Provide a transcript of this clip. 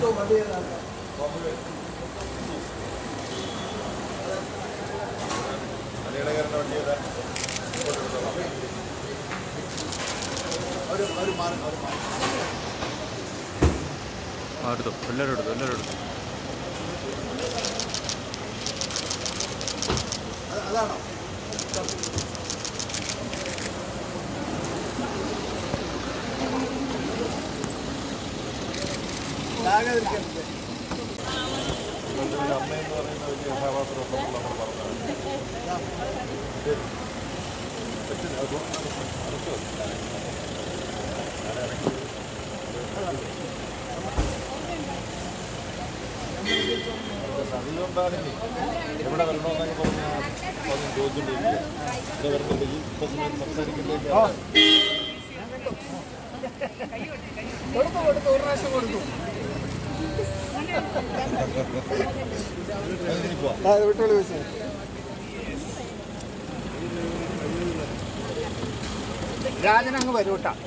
ആ എടുത്തു എല്ലാവരും എടുത്തു എല്ലാവരും എടുത്തു അതാണോ ലാഗതിരിക്കരുത് അമ്മയെന്ന് പറയുന്ന വലിയ കഥാപാത്രം ഉണ്ടെന്ന് നമ്മൾ പറഞ്ഞതാണ് അതുകൊണ്ടാണ് എവിടെ വരണമെന്നൊക്കെ പറഞ്ഞാൽ പറഞ്ഞ് ചോദിച്ചുകൊണ്ടിരിക്കുക ഇവിടെ വരുന്നുണ്ടെങ്കിൽ ഇപ്പം സംസാരിക്കുമ്പോഴേക്ക് കൊടുത്തു കൊടുത്തു ഒരു പ്രാവശ്യം കൊടുത്തു പോവാം ആ, വിട്ടോളൂ ചോദിച്ചേ രാജൻ അങ്ങ് വരൂട്ടാ